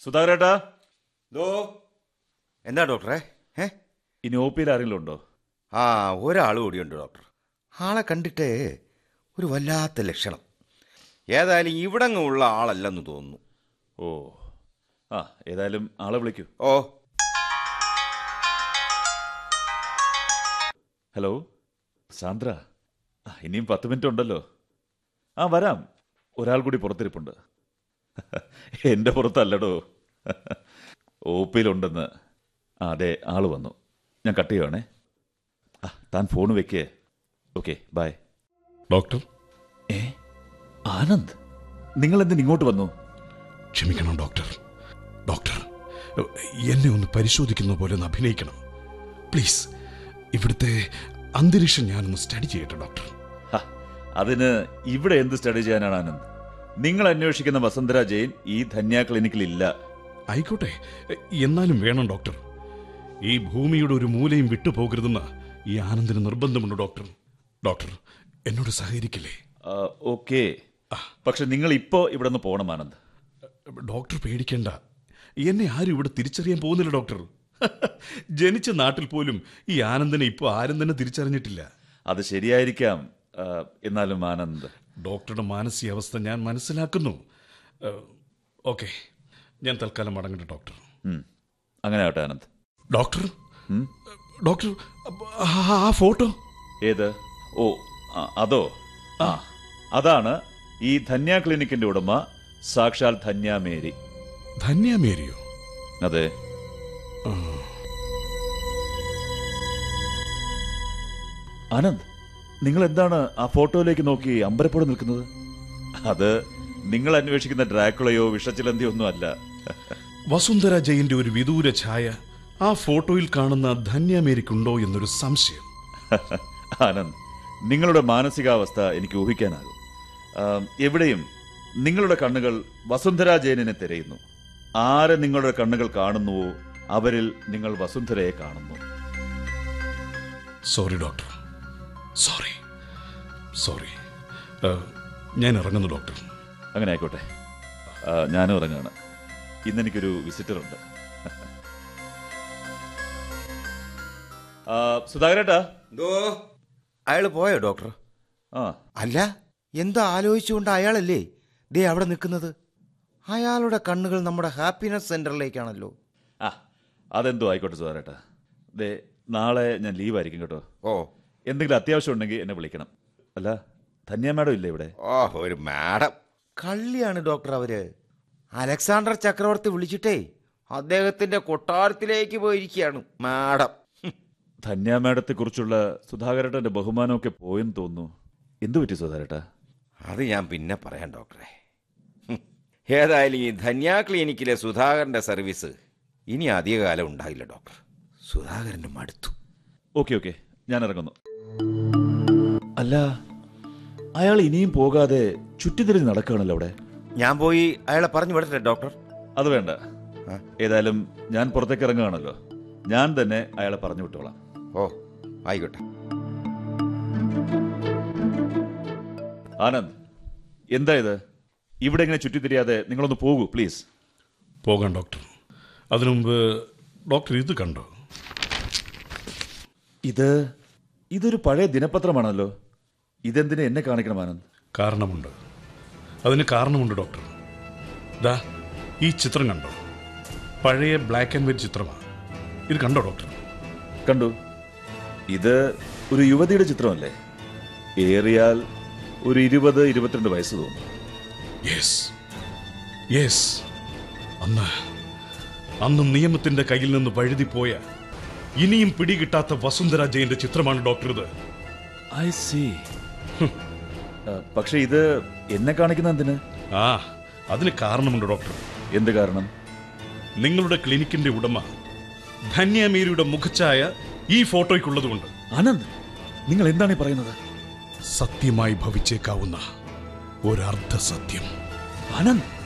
സുധാകരേട്ടാ ദോ എന്താ ഡോക്ടറെ ഏ ഇനി ഒ പിയിൽ ആരെങ്കിലും ഉണ്ടോ ആ ഒരാൾ കൂടിയുണ്ട് ഡോക്ടർ ആളെ കണ്ടിട്ട് ഒരു വല്ലാത്ത ലക്ഷണം ഏതായാലും ഇവിടങ്ങ് ഉള്ള ആളല്ലെന്ന് തോന്നുന്നു ഓ ആ ഏതായാലും ആളെ വിളിക്കൂ ഓ ഹലോ സാന്ദ്ര ആ, ഇനിയും പത്ത് മിനിറ്റ് ഉണ്ടല്ലോ ആ വരാം ഒരാൾ കൂടി പുറത്തിരിപ്പുണ്ട് എൻ്റെ പുറത്തല്ലടോ ഒ പിയിലുണ്ടെന്ന് ആ അതെ ആള് വന്നു ഞാൻ കട്ട് ചെയ്യുവാണേ ആ താൻ ഫോൺ വെക്കേ ഓക്കെ ബൈ ഡോക്ടർ ഏ ആനന്ദ് നിങ്ങൾ എന്തിന് ഇങ്ങോട്ട് വന്നു ക്ഷമിക്കണം ഡോക്ടർ ഡോക്ടർ എന്നെ ഒന്ന് പരിശോധിക്കുന്ന പോലെ ഒന്ന് അഭിനയിക്കണം പ്ലീസ് ഇവിടുത്തെ അന്തരീക്ഷം ഞാനൊന്ന് സ്റ്റഡി ചെയ്യട്ടെ ഡോക്ടർ ഹ, അതിന് ഇവിടെ എന്ത് സ്റ്റഡി ചെയ്യാനാണ് ആനന്ദ് നിങ്ങൾ അന്വേഷിക്കുന്ന വസുന്ധര ജെയിൻ ഈ ധന്യ ക്ലിനിക്കിൽ ഇല്ല ആയിക്കോട്ടെ എന്നാലും വേണം ഡോക്ടർ ഈ ഭൂമിയുടെ ഒരു മൂലയും വിട്ടുപോകരുതെന്ന് ഈ ആനന്ദിന് നിർബന്ധമുണ്ട് ഡോക്ടർ ഡോക്ടർ എന്നോട് സഹകരിക്കില്ലേ ആ, ഓക്കെ പക്ഷെ നിങ്ങൾ ഇപ്പോ ഇവിടെ നിന്ന് പോകണം ആനന്ദ് ഡോക്ടർ പേടിക്കേണ്ട എന്നെ ആരും ഇവിടെ തിരിച്ചറിയാൻ പോകുന്നില്ല ഡോക്ടർ ജനിച്ച നാട്ടിൽ പോലും ഈ ആനന്ദനെ ഇപ്പോൾ ആരും തന്നെ തിരിച്ചറിഞ്ഞിട്ടില്ല അത് ശരിയായിരിക്കാം ആ, എന്നാലും ആനന്ദ് ഡോക്ടറുടെ മാനസികാവസ്ഥ ഞാൻ മനസ്സിലാക്കുന്നു ഓക്കെ ഞാൻ തൽക്കാലം മടങ്ങട്ടെ ഡോക്ടർ ഉം, അങ്ങനെ ആവട്ടെ ആനന്ദ് ഡോക്ടർ ഡോക്ടർ ആ- ആ ഫോട്ടോ ഏത് ഓ ആ, അതോ ആ അതാണ് ഈ ധന്യ ക്ലിനിക്കിന്റെ ഉടമ സാക്ഷാൽ ധന്യ മേരി ധന്യ മേരിയോ അതെ ആനന്ദ് നിങ്ങൾ എന്താണ് ആ ഫോട്ടോയിലേക്ക് നോക്കി അമ്പരപ്പോടെ നിൽക്കുന്നത് അത് നിങ്ങൾ അന്വേഷിക്കുന്ന ഡ്രാക്കുളയോ വിഷച്ചിലന്തിയോ ഒന്നും അല്ല വസുന്ധര ജയിന്റെ ഒരു വിദൂര ഛായ ആ ഫോട്ടോയിൽ കാണുന്ന ധന്യ മേരിക്കുണ്ടോ എന്നൊരു സംശയം ആനന്ദ് നിങ്ങളുടെ മാനസികാവസ്ഥ എനിക്ക് ഊഹിക്കാനാകും ആം, എവിടെയും നിങ്ങളുടെ കണ്ണുകൾ വസുന്ധര ജയനിനെ തിരയുന്നു ആരെ നിങ്ങളുടെ കണ്ണുകൾ കാണുന്നുവോ അവരിൽ നിങ്ങൾ വസുന്ധരയെ കാണുന്നു സോറി ഡോക്ടർ സോറി സോറി ഞാൻ ഇറങ്ങുന്നു ഡോക്ടർ അങ്ങനെ ആയിക്കോട്ടെ ആ, ഞാനും ഇറങ്ങാണ് ഇന്ന് എനിക്കൊരു വിസിറ്റർ ഉണ്ട് ആ, സുധാകരേട്ടാ എന്തോ അയാൾ പോയോ ഡോക്ടർ ആ അല്ല എന്താ ആലോചിച്ചുകൊണ്ട് അയാളല്ലേ ദേ അവിടെ നിൽക്കുന്നത് അയാളുടെ കണ്ണുകൾ നമ്മുടെ ഹാപ്പിനെസ് സെന്ററിലേക്കാണല്ലോ ആ അതെന്തോ ആയിക്കോട്ടെ സുധാകരേട്ടാ ദേ നാളെ ഞാൻ ലീവായിരിക്കും കേട്ടോ ഓ എന്തെങ്കിലും അത്യാവശ്യം ഉണ്ടെങ്കിൽ എന്നെ വിളിക്കണം അല്ല ധന്യ മാഡം ഇല്ലേ ഇവിടെ ഓ ഒരു മാഡം കള്ളിയാണ് ഡോക്ടർ അവര് അലക്സാണ്ടർ ചക്രവർത്തി വിളിച്ചിട്ടേ അദ്ദേഹത്തിന്റെ കൊട്ടാരത്തിലേക്ക് പോയിരിക്കുകയാണ് മാഡം ഹും. ധന്യ മാഡത്തെ കുറിച്ചുള്ള സുധാകരേട്ടന്റെ ബഹുമാനമൊക്കെ പോയെന്ന് തോന്നുന്നു എന്തു പറ്റി സുധാകരേട്ടാ അത് ഞാൻ പിന്നെ പറയാം ഡോക്ടറെ ഹും. ഏതായാലും ഈ ധന്യ ക്ലിനിക്കിലെ സുധാകരന്റെ സർവീസ് ഇനി അധികകാലം ഉണ്ടാകില്ല ഡോക്ടർ സുധാകരന് മടുത്തു ഓക്കെ ഓക്കെ ഞാൻ ഇറങ്ങുന്നു അല്ല അയാൾ ഇനിയും പോകാതെ ചുറ്റിത്തിരിഞ്ഞ് നടക്കുകയാണല്ലോ അവിടെ ഞാൻ പോയി അയാളെ പറഞ്ഞു വിടട്ടെ ഡോക്ടർ അത് വേണ്ട ആ. ഏതായാലും ഞാൻ പുറത്തേക്ക് ഇറങ്ങുകയാണല്ലോ ഞാൻ തന്നെ അയാളെ പറഞ്ഞു വിട്ടോളാം ഓ ആയിക്കോട്ടെ ആനന്ദ് എന്താ ഇത് ഇവിടെ ഇങ്ങനെ ചുറ്റിത്തിരിയാതെ നിങ്ങളൊന്ന് പോകൂ പ്ലീസ് പോകാം ഡോക്ടർ അതിനു മുമ്പ് ഡോക്ടർ ഇത് കണ്ടോ ഇത് ഇതൊരു പഴയ ദിനപത്രമാണല്ലോ ഇതെന്തിനെ എന്നെ കാണിക്കണം ആനന്ദ് കാരണമുണ്ട് അതിന് കാരണമുണ്ട് ഡോക്ടർ ദാ ഈ ചിത്രം കണ്ടോ പഴയ ബ്ലാക്ക് ആൻഡ് വൈറ്റ് ചിത്രമാണ് ഇത് കണ്ടോ ഡോക്ടർ കണ്ടു ഇത് ഒരു യുവതിയുടെ ചിത്രമല്ലേ ഏറിയാൽ ഒരു ഇരുപത് ഇരുപത്തിരണ്ട് വയസ്സ് തോന്നുന്നു യെസ് യെസ് അന്ന് അന്ന് നിയമത്തിന്റെ കയ്യിൽ നിന്ന് വഴുതിപ്പോയ ഇനിയും പിടികിട്ടാത്ത വസുന്ധര ജയന്റെ ചിത്രമാണ് ഡോക്ടർ ഇത് ഐ സി പക്ഷെ ഇത് എന്നെ കാണിക്കുന്ന എന്തിന് ആ അതിന് കാരണമുണ്ട് ഡോക്ടർ എന്ത് കാരണം നിങ്ങളുടെ ക്ലിനിക്കിന്റെ ഉടമ ധന്യമേരിയുടെ മുഖച്ഛായ ഈ ഫോട്ടോയ്ക്കുള്ളതുകൊണ്ട് ആനന്ദ് നിങ്ങൾ എന്താണ് ഈ പറയുന്നത് സത്യമായി ഭവിച്ചേക്കാവുന്ന ഒരർദ്ധ സത്യം ആനന്ദ്